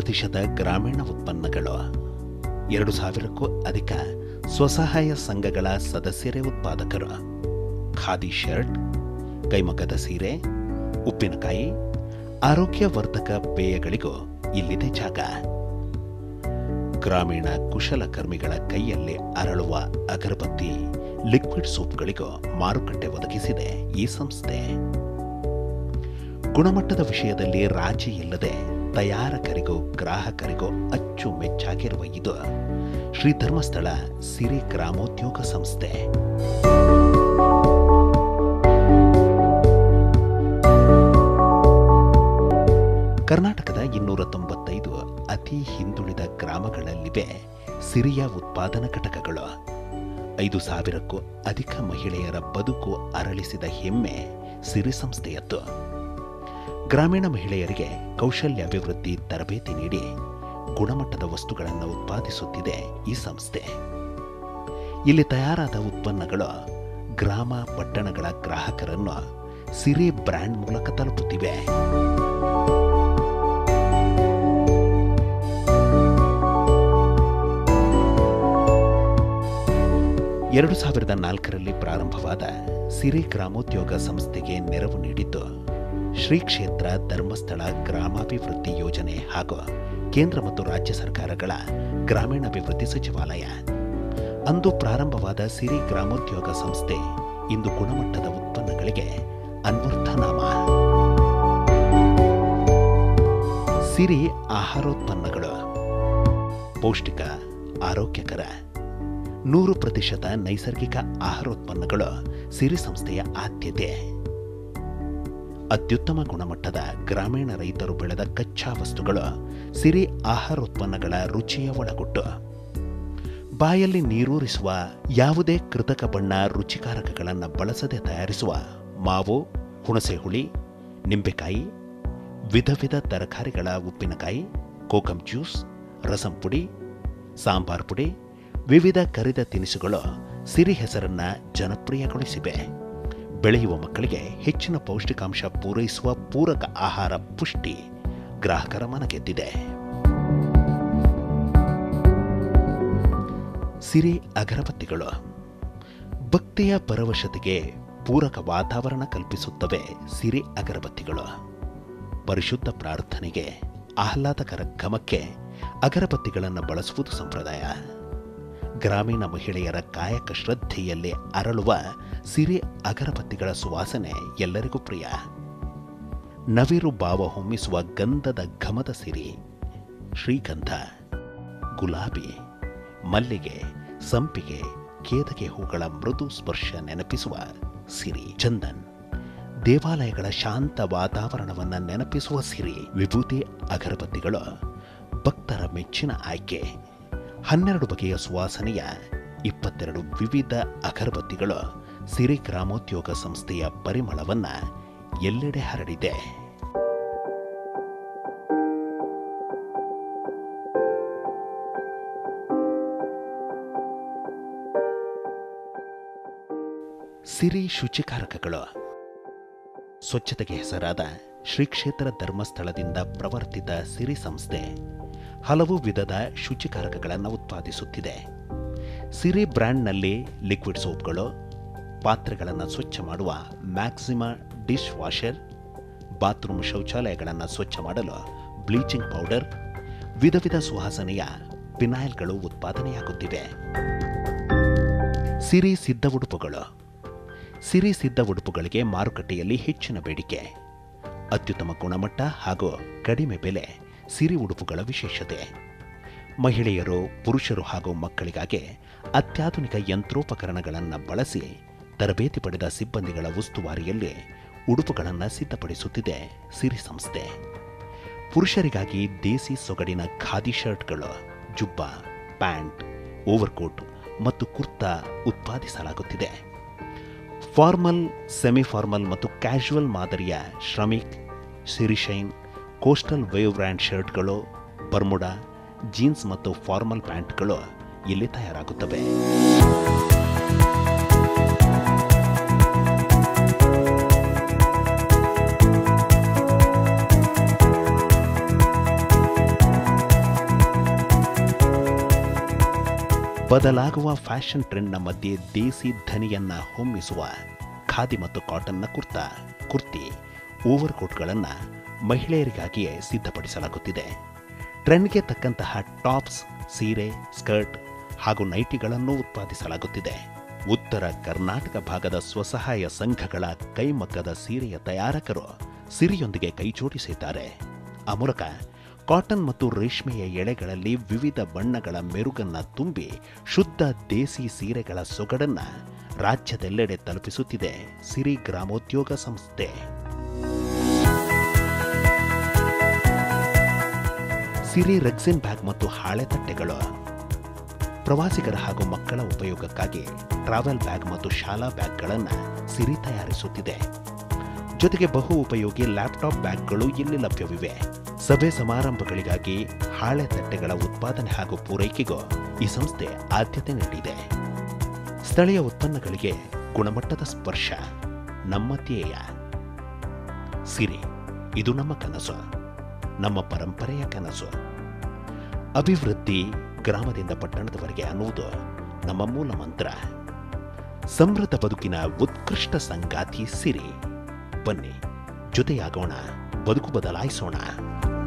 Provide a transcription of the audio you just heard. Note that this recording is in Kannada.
ಪ್ರತಿಶತ ಗ್ರಾಮೀಣ ಉತ್ಪನ್ನಗಳು ಎರಡು ಸಾವಿರಕ್ಕೂ ಅಧಿಕ ಸ್ವಸಹಾಯ ಸಂಘಗಳ ಸದಸ್ಯರೇ ಉತ್ಪಾದಕರು ಖಾದಿ ಶರ್ಟ್ ಕೈಮಗ್ಗದ ಸೀರೆ ಉಪ್ಪಿನಕಾಯಿ ಆರೋಗ್ಯವರ್ಧಕ ಪೇಯಗಳಿಗೂ ಇಲ್ಲಿದೆ ಜಾಗ ಗ್ರಾಮೀಣ ಕುಶಲಕರ್ಮಿಗಳ ಕೈಯಲ್ಲಿ ಅರಳುವ ಅಗರಬತ್ತಿ ಲಿಕ್ವಿಡ್ ಸೂಪ್ಗಳಿಗೂ ಮಾರುಕಟ್ಟೆ ಒದಗಿಸಿದೆ ಈ ಸಂಸ್ಥೆ ಗುಣಮಟ್ಟದ ವಿಷಯದಲ್ಲಿ ರಾಜಿ ಇಲ್ಲದೆ ತಯಾರಕರಿಗೂ ಗ್ರಾಹಕರಿಗೂ ಅಚ್ಚುಮೆಚ್ಚಾಗಿರುವ ಇದು ಶ್ರೀ ಧರ್ಮಸ್ಥಳ ಸಿರಿ ಗ್ರಾಮೋದ್ಯೋಗ ಸಂಸ್ಥೆ ಕರ್ನಾಟಕದ ಇನ್ನೂರ ತೊಂಬತ್ತೈದು ಅತಿ ಹಿಂದುಳಿದ ಗ್ರಾಮಗಳಲ್ಲಿವೆ ಸಿರಿಯ ಉತ್ಪಾದನಾ ಘಟಕಗಳು ಐದು ಸಾವಿರಕ್ಕೂ ಅಧಿಕ ಮಹಿಳೆಯರ ಬದುಕು ಅರಳಿಸಿದ ಹೆಮ್ಮೆ ಸಿರಿ ಸಂಸ್ಥೆಯದ್ದು ಗ್ರಾಮೀಣ ಮಹಿಳೆಯರಿಗೆ ಕೌಶಲ್ಯಾಭಿವೃದ್ಧಿ ತರಬೇತಿ ನೀಡಿ ಗುಣಮಟ್ಟದ ವಸ್ತುಗಳನ್ನು ಉತ್ಪಾದಿಸುತ್ತಿದೆ ಈ ಸಂಸ್ಥೆ ಇಲ್ಲಿ ತಯಾರಾದ ಉತ್ಪನ್ನಗಳು ಗ್ರಾಮ ಪಟ್ಟಣಗಳ ಗ್ರಾಹಕರನ್ನು ಸಿರಿ ಬ್ರ್ಯಾಂಡ್ ಮೂಲಕ ತಲುಪುತ್ತಿವೆ ಎರಡು ಸಾವಿರದ ನಾಲ್ಕರಲ್ಲಿ ಪ್ರಾರಂಭವಾದ ಸಿರಿ ಗ್ರಾಮೋದ್ಯೋಗ ಸಂಸ್ಥೆಗೆ ನೆರವು ನೀಡಿದ್ದು ಶ್ರೀ ಕ್ಷೇತ್ರ ಧರ್ಮಸ್ಥಳ ಗ್ರಾಮಾಭಿವೃದ್ಧಿ ಯೋಜನೆ ಹಾಗೂ ಕೇಂದ್ರ ಮತ್ತು ರಾಜ್ಯ ಸರ್ಕಾರಗಳ ಗ್ರಾಮೀಣಾಭಿವೃದ್ಧಿ ಸಚಿವಾಲಯ ಅಂದು ಪ್ರಾರಂಭವಾದ ಸಿರಿ ಗ್ರಾಮೋದ್ಯೋಗ ಸಂಸ್ಥೆ ಇಂದು ಗುಣಮಟ್ಟದ ಉತ್ಪನ್ನಗಳಿಗೆ ಅನ್ವರ್ಥನಾಮ ಸಿರಿ ಆಹಾರೋತ್ಪನ್ನಗಳು ಪೌಷ್ಟಿಕ ಆರೋಗ್ಯಕರ ನೂರು ಪ್ರತಿಶತ ನೈಸರ್ಗಿಕ ಆಹಾರೋತ್ಪನ್ನಗಳು ಸಿರಿ ಸಂಸ್ಥೆಯ ಆದ್ಯತೆ ಅತ್ಯುತ್ತಮ ಗುಣಮಟ್ಟದ ಗ್ರಾಮೀಣ ರೈತರು ಬೆಳೆದ ಕಚ್ಚಾ ವಸ್ತುಗಳು ಸಿರಿ ಆಹಾರೋತ್ಪನ್ನಗಳ ರುಚಿಯ ಒಳಗುಟ್ಟು ಬಾಯಲ್ಲಿ ನೀರೂರಿಸುವ ಯಾವುದೇ ಕೃತಕ ಬಣ್ಣ ರುಚಿಕಾರಕಗಳನ್ನು ಬಳಸದೆ ತಯಾರಿಸುವ ಮಾವು ಹುಣಸೆ ಹುಳಿ ನಿಂಬೆಕಾಯಿ ವಿಧ ವಿಧ ತರಕಾರಿಗಳ ಉಪ್ಪಿನಕಾಯಿ ಕೋಕಂ ಜ್ಯೂಸ್ ರಸಂ ಪುಡಿ ಸಾಂಬಾರ್ ಪುಡಿ ವಿವಿಧ ಕರಿದ ತಿನಿಸುಗಳು ಸಿರಿ ಹೆಸರನ್ನ ಜನಪ್ರಿಯಗೊಳಿಸಿವೆ ಬೆಳೆಯುವ ಮಕ್ಕಳಿಗೆ ಹೆಚ್ಚಿನ ಪೌಷ್ಟಿಕಾಂಶ ಪೂರೈಸುವ ಪೂರಕ ಆಹಾರ ಪುಷ್ಟಿ ಗ್ರಾಹಕರ ಮನಗೆದ್ದಿದೆ ಸಿರಿ ಅಗರಬತ್ತಿಗಳು ಭಕ್ತಿಯ ಪರವಶತೆಗೆ ಪೂರಕ ವಾತಾವರಣ ಕಲ್ಪಿಸುತ್ತವೆ ಸಿರಿ ಅಗರಬತ್ತಿಗಳು ಪರಿಶುದ್ಧ ಪ್ರಾರ್ಥನೆಗೆ ಆಹ್ಲಾದಕರ ಘಮಕ್ಕೆ ಅಗರಬತ್ತಿಗಳನ್ನು ಬಳಸುವುದು ಸಂಪ್ರದಾಯ ಗ್ರಾಮೀಣ ಮಹಿಳೆಯರ ಕಾಯಕ ಶ್ರದ್ಧೆಯಲ್ಲಿ ಅರಳುವ ಸಿರಿ ಅಗರಬತ್ತಿಗಳ ಸುವಾಸನೆ ಎಲ್ಲರಿಗೂ ಪ್ರಿಯ ನವಿರು ಭಾವ ಹೊಮ್ಮಿಸುವ ಗಂಧದ ಘಮದ ಸಿರಿ ಶ್ರೀಗಂಧ ಗುಲಾಬಿ ಮಲ್ಲಿಗೆ ಸಂಪಿಗೆ ಕೇದಗೆ ಹೂಗಳ ಮೃದು ಸ್ಪರ್ಶ ನೆನಪಿಸುವ ಸಿರಿ ಚಂದನ್ ದೇವಾಲಯಗಳ ಶಾಂತ ವಾತಾವರಣವನ್ನ ನೆನಪಿಸುವ ಸಿರಿ ವಿಭೂತಿ ಅಗರಬತ್ತಿಗಳು ಭಕ್ತರ ಮೆಚ್ಚಿನ ಆಯ್ಕೆ ಹನ್ನೆರಡು ಬಗೆಯ ಸುವಾಸನೆಯ ಇಪ್ಪತ್ತೆರಡು ವಿವಿಧ ಅಗರಬತ್ತಿಗಳು ಸಿರಿ ಗ್ರಾಮೋದ್ಯೋಗ ಸಂಸ್ಥೆಯ ಪರಿಮಳವನ್ನ ಎಲ್ಲೆಡೆ ಹರಡಿದೆ ಸಿರಿ ಶುಚಿಕಾರಕಗಳು ಸ್ವಚ್ಛತೆಗೆ ಹೆಸರಾದ ಶ್ರೀ ಕ್ಷೇತ್ರ ಧರ್ಮಸ್ಥಳದಿಂದ ಪ್ರವರ್ತಿತ ಸಿರಿ ಸಂಸ್ಥೆ ಹಲವು ವಿಧದ ಶುಚಿಕಾರಕಗಳನ್ನು ಉತ್ಪಾದಿಸುತ್ತಿದೆ ಸಿರಿ ಬ್ರ್ಯಾಂಡ್ನಲ್ಲಿ ಲಿಕ್ವಿಡ್ ಸೋಪ್ಗಳು ಪಾತ್ರೆಗಳನ್ನು ಸ್ವಚ್ಛ ಮಾಡುವ ಮ್ಯಾಕ್ಸಿಮಾ ಡಿಶ್ ವಾಷರ್ ಬಾತ್ರೂಮ್ ಶೌಚಾಲಯಗಳನ್ನು ಸ್ವಚ್ಛ ಮಾಡಲು ಬ್ಲೀಚಿಂಗ್ ಪೌಡರ್ ವಿಧ ವಿಧ ಸುವಾಸನೆಯ ಪಿನಾಯಿಲ್ಗಳು ಉತ್ಪಾದನೆಯಾಗುತ್ತಿವೆ ಸಿರಿ ಸಿದ್ಧ ಉಡುಪುಗಳು ಸಿರಿ ಸಿದ್ಧ ಉಡುಪುಗಳಿಗೆ ಮಾರುಕಟ್ಟೆಯಲ್ಲಿ ಹೆಚ್ಚಿನ ಬೇಡಿಕೆ ಅತ್ಯುತ್ತಮ ಗುಣಮಟ್ಟ ಹಾಗೂ ಕಡಿಮೆ ಬೆಲೆ ಸಿರಿ ಉಡುಪುಗಳ ವಿಶೇಷತೆ ಮಹಿಳೆಯರು ಪುರುಷರು ಹಾಗೂ ಮಕ್ಕಳಿಗಾಗಿ ಅತ್ಯಾಧುನಿಕ ಯಂತ್ರೋಪಕರಣಗಳನ್ನು ಬಳಸಿ ತರಬೇತಿ ಪಡೆದ ಸಿಬ್ಬಂದಿಗಳ ಉಸ್ತುವಾರಿಯಲ್ಲಿ ಉಡುಪುಗಳನ್ನು ಸಿದ್ಧಪಡಿಸುತ್ತಿದೆ ಸಿರಿ ಸಂಸ್ಥೆ ಪುರುಷರಿಗಾಗಿ ದೇಸಿ ಸೊಗಡಿನ ಖಾದಿ ಶರ್ಟ್ಗಳು ಜುಬ್ಬ ಪ್ಯಾಂಟ್ ಓವರ್ಕೋಟ್ ಮತ್ತು ಕುರ್ತಾ ಉತ್ಪಾದಿಸಲಾಗುತ್ತಿದೆ ಫಾರ್ಮಲ್ ಸೆಮಿಫಾರ್ಮಲ್ ಮತ್ತು ಕ್ಯಾಶುವಲ್ ಮಾದರಿಯ Shramik Sirishine coastal wave brand ಶರ್ಟ್ಗಳು ಬರ್ಮುಡಾ ಜೀನ್ಸ್ ಮತ್ತು ಫಾರ್ಮಲ್ ಪ್ಯಾಂಟ್ಗಳು ಇಲ್ಲಿ ತಯಾರಾಗುತ್ತವೆ ಬದಲಾಗುವ ಫ್ಯಾಷನ್ ಟ್ರೆಂಡ್ನ ಮಧ್ಯೆ ದೇಸಿ ಧನಿಯನ್ನ ಹೊಮ್ಮಿಸುವ ಖಾದಿ ಮತ್ತು ಕಾಟನ್ನ ಕುರ್ತಾ ಕುರ್ತಿ ಓವರ್ ಕೋಟ್ಗಳನ್ನು ಮಹಿಳೆಯರಿಗಾಗಿಯೇ ಸಿದ್ಧಪಡಿಸಲಾಗುತ್ತಿದೆ ಟ್ರೆಂಡ್ಗೆ ತಕ್ಕಂತಹ ಟಾಪ್ಸ್ ಸೀರೆ ಸ್ಕರ್ಟ್ ಹಾಗೂ ನೈಟಿಗಳನ್ನು ಉತ್ಪಾದಿಸಲಾಗುತ್ತಿದೆ ಉತ್ತರ ಕರ್ನಾಟಕ ಭಾಗದ ಸ್ವಸಹಾಯ ಸಂಘಗಳ ಕೈಮಗ್ಗದ ಸೀರೆಯ ತಯಾರಕರು ಸಿರಿಯೊಂದಿಗೆ ಕೈಜೋಡಿಸಿದ್ದಾರೆ ಆ ಮೂಲಕ ಕಾಟನ್ ಮತ್ತು ರೇಷ್ಮೆಯ ಎಳೆಗಳಲ್ಲಿ ವಿವಿಧ ಬಣ್ಣಗಳ ಮೆರುಗನ್ನ ತುಂಬಿ ಶುದ್ಧ ದೇಸಿ ಸೀರೆಗಳ ಸೊಗಡನ್ನ ರಾಜ್ಯದೆಲ್ಲೆಡೆ ತಲುಪಿಸುತ್ತಿದೆ ಸಿರಿ ಗ್ರಾಮೋದ್ಯೋಗ ಸಂಸ್ಥೆ ಸಿರಿ ರೆಕ್ಸಿನ್ ಬ್ಯಾಗ್ ಮತ್ತು ಹಾಳೆ ತಟ್ಟೆಗಳು ಪ್ರವಾಸಿಗರ ಹಾಗೂ ಮಕ್ಕಳ ಉಪಯೋಗಕ್ಕಾಗಿ ಟ್ರಾವೆಲ್ ಬ್ಯಾಗ್ ಮತ್ತು ಶಾಲಾ ಬ್ಯಾಗ್ಗಳನ್ನು ಸಿರಿ ತಯಾರಿಸುತ್ತಿದೆ ಜೊತೆಗೆ ಬಹು ಉಪಯೋಗಿ ಲ್ಯಾಪ್ಟಾಪ್ ಬ್ಯಾಗ್ಗಳು ಇಲ್ಲಿ ಲಭ್ಯವಿವೆ ಸಭೆ ಸಮಾರಂಭಗಳಿಗಾಗಿ ಹಾಳೆ ತಟ್ಟೆಗಳ ಉತ್ಪಾದನೆ ಹಾಗೂ ಪೂರೈಕೆಗೂ ಈ ಸಂಸ್ಥೆ ಆದ್ಯತೆ ನೀಡಿದೆ ಸ್ಥಳೀಯ ಉತ್ಪನ್ನಗಳಿಗೆ ಗುಣಮಟ್ಟದ ಸ್ಪರ್ಶ ನಮ್ಮ ಧ್ಯೇಯ ಸಿರಿ ಇದು ನಮ್ಮ ಕನಸು ನಮ್ಮ ಪರಂಪರೆಯ ಕನಸು ಅಭಿವೃದ್ಧಿ ಗ್ರಾಮದಿಂದ ಪಟ್ಟಣದವರೆಗೆ ಅನ್ನುವುದು ನಮ್ಮ ಮೂಲ ಮಂತ್ರ ಸಮೃದ್ಧ ಬದುಕಿನ ಉತ್ಕೃಷ್ಟ ಸಂಗಾತಿ ಸಿರಿ ಬನ್ನಿ ಜೊತೆಯಾಗೋಣ ಬದುಕು ಬದಲಾಯಿಸೋಣ